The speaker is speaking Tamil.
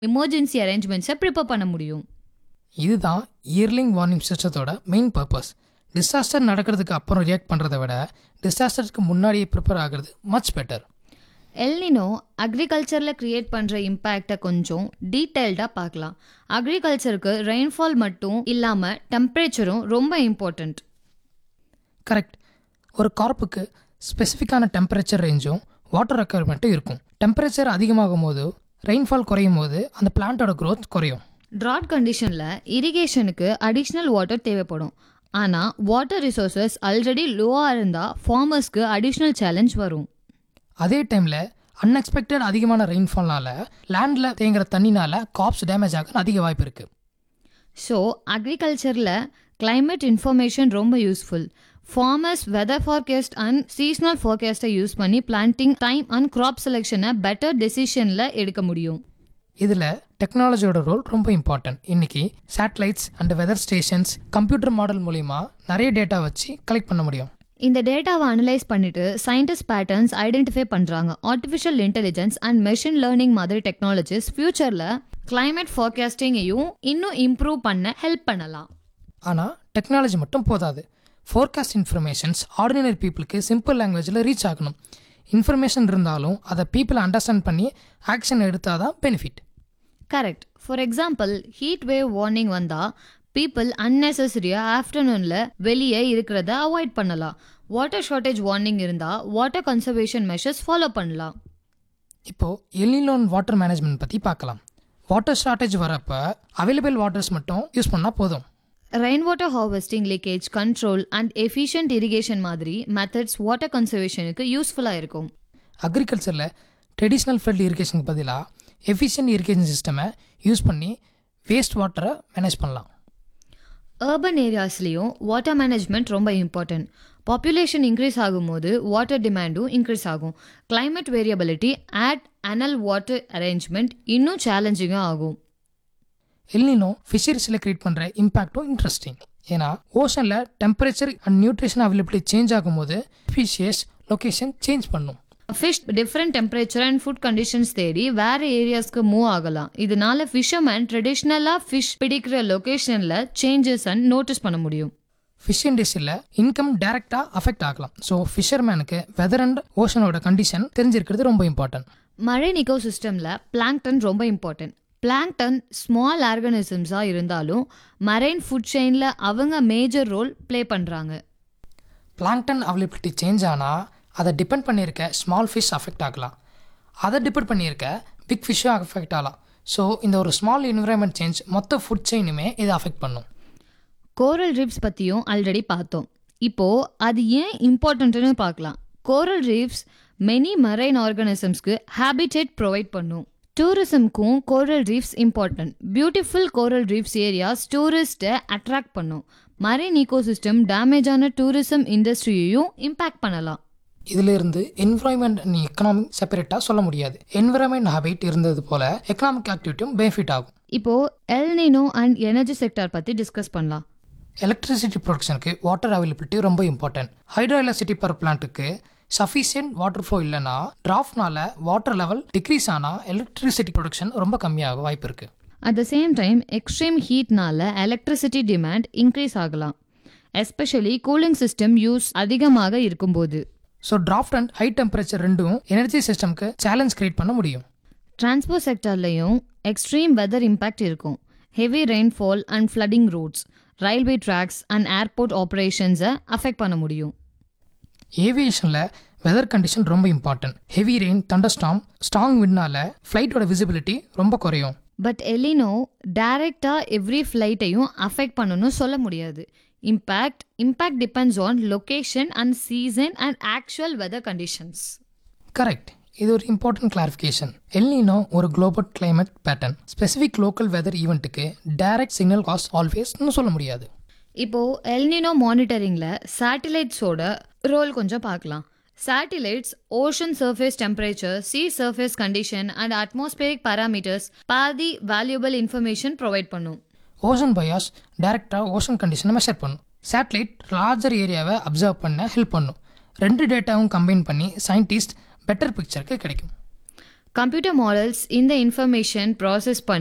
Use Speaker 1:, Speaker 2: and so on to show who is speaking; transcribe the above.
Speaker 1: எமர்ஜென்சி அரேஞ்ச்மெண்ட்ஸை ப்ரிப்பேர் பண்ண முடியும்
Speaker 2: இதுதான் இயர்லிங் வார்னிங் சிஸ்டத்தோட மெயின் பர்பஸ் டிசாஸ்டர் நடக்கிறதுக்கு அப்புறம் ரியாக்ட் பண்ணுறதை விட டிசாஸ்டருக்கு முன்னாடியே ப்ரிப்பேர் ஆகிறது மச் பெட்டர்
Speaker 1: எல்னினோ அக்ரிகல்ச்சரில் க்ரியேட் பண்ணுற இம்பேக்டை கொஞ்சம் டீட்டெயில்டாக பார்க்கலாம் அக்ரிகல்ச்சருக்கு ரெயின்ஃபால் மட்டும் இல்லாமல் டெம்பரேச்சரும் ரொம்ப இம்பார்ட்டண்ட்
Speaker 2: கரெக்ட் ஒரு கார்ப்புக்கு ஸ்பெசிஃபிக்கான டெம்பரேச்சர் ரேஞ்சும் வாட்டர் ரெக்குயர்மெண்ட்டும் இருக்கும் டெம்பரேச்சர் அதிகமாகும் போது ரெயின்ஃபால் குறையும் போது அந்த பிளான்ட்டோட growth குறையும்
Speaker 1: ட்ராட் கண்டிஷனில் இரிகேஷனுக்கு அடிஷ்னல் வாட்டர் தேவைப்படும் ஆனால் வாட்டர் ரிசோர்சஸ் ஆல்ரெடி லோவாக இருந்தால் ஃபார்மர்ஸ்க்கு அடிஷ்னல் சேலஞ்ச் வரும்
Speaker 2: அதே டைமில் அன்எக்ஸ்பெக்டட் அதிகமான ரெயின்ஃபால்னால லேண்டில் தேங்குற தண்ணினால காப்ஸ் டேமேஜ் ஆக அதிக வாய்ப்பு இருக்குது
Speaker 1: ஸோ அக்ரிகல்ச்சரில் climate இன்ஃபர்மேஷன் ரொம்ப useful farmers weather forecast and seasonal forecast use பண்ணி பிளான்டிங் டைம் அண்ட் கிராப் செலெக்ஷனை பெட்டர் டெசிஷனில் எடுக்க முடியும்
Speaker 2: இதில் டெக்னாலஜியோட ரோல் ரொம்ப இம்பார்ட்டன்ட் இன்னைக்கு satellites and weather stations computer model மூலிமா நிறைய டேட்டா வச்சு கலெக்ட் பண்ண முடியும்
Speaker 1: இந்த டேட்டாவை அனலைஸ் பண்ணிட்டு சயின்டிஸ்ட் பேட்டர்ன்ஸ் ஐடென்டிஃபை பண்ணுறாங்க artificial intelligence and machine learning மாதிரி டெக்னாலஜிஸ் ஃபியூச்சரில் climate forecasting-ஐயும் இன்னும் இம்ப்ரூவ் பண்ண ஹெல்ப் பண்ணலாம்
Speaker 2: ஆனால் டெக்னாலஜி மட்டும் போதாது ஃபோர்காஸ்ட் இன்ஃபர்மேஷன்ஸ் ஆர்டினரி பீப்புளுக்கு சிம்பிள் லாங்குவேஜில் ரீச் ஆகணும் இன்ஃபர்மேஷன் இருந்தாலும் அதை பீப்புள் அண்டர்ஸ்டாண்ட் பண்ணி ஆக்ஷன் எடுத்தால் தான் benefit
Speaker 1: correct for example heat wave warning வந்தால் பீப்புள் அன்னெசரியாக ஆஃப்டர்நூனில் வெளியே இருக்கிறத அவாய்ட் பண்ணலாம் வாட்டர் ஷார்ட்டேஜ் வார்னிங் இருந்தால் வாட்டர் கன்சர்வேஷன் மெஷர்ஸ் ஃபாலோ பண்ணலாம்
Speaker 2: இப்போது எல்லிலோன் வாட்டர் மேனேஜ்மெண்ட் பற்றி பார்க்கலாம் வாட்டர் ஷார்ட்டேஜ் வரப்போ அவைலபிள் வாட்டர்ஸ் மட்டும் யூஸ் பண்ணால் போதும்
Speaker 1: rain water harvesting leakage control and efficient irrigation மாதிரி மெத்தட்ஸ் வாட்டர் கன்சர்வேஷனுக்கு யூஸ்ஃபுல்லாக இருக்கும்
Speaker 2: அக்ரிகல்ச்சரில் ட்ரெடிஷ்னல் ஃப்ளட் இரிகேஷனுக்கு பதிலாக எஃபிஷியன்ட் இரிகேஷன் சிஸ்டமை யூஸ் பண்ணி வேஸ்ட் வாட்டரை மேனேஜ் பண்ணலாம்
Speaker 1: அர்பன் ஏரியாஸ்லேயும் வாட்டர் மேனேஜ்மெண்ட் ரொம்ப இம்பார்ட்டன்ட் பாப்புலேஷன் இன்க்ரீஸ் ஆகும்போது வாட்டர் டிமாண்டும் இன்க்ரீஸ் ஆகும் climate variability additional water arrangement இன்னும் சேலஞ்சிங்காக ஆகும்
Speaker 2: எல்னினோ ஃபிஷரிஸில் கிரியேட் பண்ணுற இம்பேக்டும் இன்ட்ரெஸ்டிங் ஏன்னா ஓஷனில் temperature and nutrition availability change ஆகும்போது ஃபிஷியஸ் லொக்கேஷன் சேஞ்ச் பண்ணும்
Speaker 1: fish different temperature and food conditions தேடி வேறு ஏரியாஸ்க்கு மூவ் ஆகலாம் இதனால ஃபிஷர்மேன் ட்ரெடிஷ்னலாக ஃபிஷ் பிடிக்கிற லொக்கேஷனில் சேஞ்சஸ் அண்ட் நோட்டீஸ் பண்ண முடியும்
Speaker 2: ஃபிஷ் இண்டஸ்ட்ரியில் இன்கம் டைரெக்டாக அஃபெக்ட் ஆகலாம் ஸோ ஃபிஷர்மேனுக்கு வெதர் அண்ட் ஓஷனோட கண்டிஷன் தெரிஞ்சிருக்கிறது ரொம்ப இம்பார்ட்டன்ட்
Speaker 1: மரைன் இக்கோ சிஸ்டமில் பிளாங்டன் ரொம்ப இம்பார்ட்டன்ட் பிளாங்டன் ஸ்மால் ஆர்கனிசம்ஸாக இருந்தாலும் மரைன் ஃபுட் செயினில் அவங்க மேஜர் ரோல் ப்ளே பண்ணுறாங்க
Speaker 2: பிளாங்டன் அவைலபிலிட்டி சேஞ்ச் ஆனால் அதை டிபெண்ட் பண்ணியிருக்க ஸ்மால் ஃபிஷ் அஃபெக்ட் ஆகலாம் அதை டிபெண்ட் பண்ணியிருக்க பிக் ஃபிஷ்ஷும் அஃபெக்ட் ஆகலாம் ஸோ இந்த ஒரு ஸ்மால் என்விரான்மெண்ட் சேஞ்ச் மொத்த ஃபுட் செயினுமே இதை அஃபெக்ட் பண்ணும்
Speaker 1: கோரல் ரீஃப்ஸ் பற்றியும் ஆல்ரெடி பார்த்தோம் இப்போது அது ஏன் இம்பார்ட்டன்ட்னு பார்க்கலாம் கோரல் ரீஃப்ஸ் மெனி மரைன் ஆர்கானிசம்ஸ்க்கு ஹேபிடேட் ப்ரொவைட் பண்ணும் டூரிசம்க்கும் coral reefs important beautiful coral reefs areas டூரிஸ்ட்டை அட்ராக்ட் பண்ணும் மரைன் ஈகோசிஸ்டம் டேமேஜான டூரிசம் இண்டஸ்ட்ரியையும் இம்பேக்ட் பண்ணலாம்
Speaker 2: இதிலிருந்து என்விரான்மெண்ட் அண்ட் எக்கனாமிக் செப்பரேட்டாக சொல்ல முடியாது என்விரான்மெண்ட் ஹேபிட் இருந்தது போல எக்கனாமிக் ஆக்டிவிட்டியும் பெனிஃபிட் ஆகும்
Speaker 1: இப்போது எல்னினோ அண்ட் எனர்ஜி செக்டார் பற்றி டிஸ்கஸ் பண்ணலாம்
Speaker 2: எலக்ட்ரிசிட்டி ப்ரொடக்ஷனுக்கு வாட்டர் அவைலபிலிட்டி ரொம்ப இம்பார்ட்டன்ட் ஹைட்ரோ எலக்ட்ரிசிட்டி பவர் பிளான்ட்டுக்கு சஃபிஷியன்ட் வாட்டர் ஃப்ளோ இல்லைன்னா டிராஃப்ட்னால வாட்டர் லெவல் டிக்ரீஸ் ஆனால் எலக்ட்ரிசிட்டி ப்ரொடக்ஷன் ரொம்ப கம்மியாக வாய்ப்பு இருக்குது
Speaker 1: at the same time extreme ஹீட்னால எலக்ட்ரிசிட்டி டிமாண்ட் இன்க்ரீஸ் ஆகலாம் எஸ்பெஷலி கூலிங் சிஸ்டம் யூஸ் அதிகமாக இருக்கும்போது
Speaker 2: so drought and high temperature ரெண்டும் எனர்ஜி சிஸ்டம்க்கு சேலஞ்ச் கிரியேட் பண்ண முடியும்
Speaker 1: டிரான்ஸ்போர்ட் செக்டர்லையும் எக்ஸ்ட்ரீம் வெதர் இம்பேக்ட் இருக்கும் heavy rainfall and flooding roads railway tracks and airport ஆப்ரேஷன்ஸை அஃபெக்ட் பண்ண முடியும்
Speaker 2: ஏவியேஷனில் வெதர் கண்டிஷன் ரொம்ப important heavy rain thunderstorm strong வின்னால ஃப்ளைட்டோட விசிபிலிட்டி ரொம்ப குறையும்
Speaker 1: பட் எலினோ டைரெக்டாக எவ்ரி ஃப்ளைட்டையும் அஃபெக்ட் பண்ணணும்னு சொல்ல முடியாது impact impact depends on location and season and actual weather conditions
Speaker 2: correct இது ஒரு இம்பார்ட்டன்ட் கிளாரிஃபிகேஷன் எல்னினோ ஒரு global climate pattern specific local weather ஈவெண்ட்டுக்கு டைரக்ட் சிக்னல் காஸ் ஆல்வேஸ்னு சொல்ல முடியாது
Speaker 1: இப்போது எல்னினோ மானிட்டரிங்கில் சேட்டிலைட்ஸோட ரோல் கொஞ்சம் பார்க்கலாம் satellites ocean surface temperature sea surface condition and atmospheric parameters பாதி வேல்யூபிள் இன்ஃபர்மேஷன் ப்ரொவைட் பண்ணும்
Speaker 2: ஓஷன் பயாஸ் டைரெக்டாக ஓஷன் கண்டிஷனை மெஷர் பண்ணும் சேட்டலைட் லார்ஜர் ஏரியாவை அப்சர்வ் பண்ண ஹெல்ப் பண்ணும் ரெண்டு டேட்டாவும் கம்பைன் பண்ணி சயின்டிஸ்ட் பெட்டர் பிக்சருக்கு கிடைக்கும்
Speaker 1: கம்ப்யூட்டர் மாடல்ஸ் இந்த இன்ஃபர்மேஷன் ப்ராசஸ் பண்ணி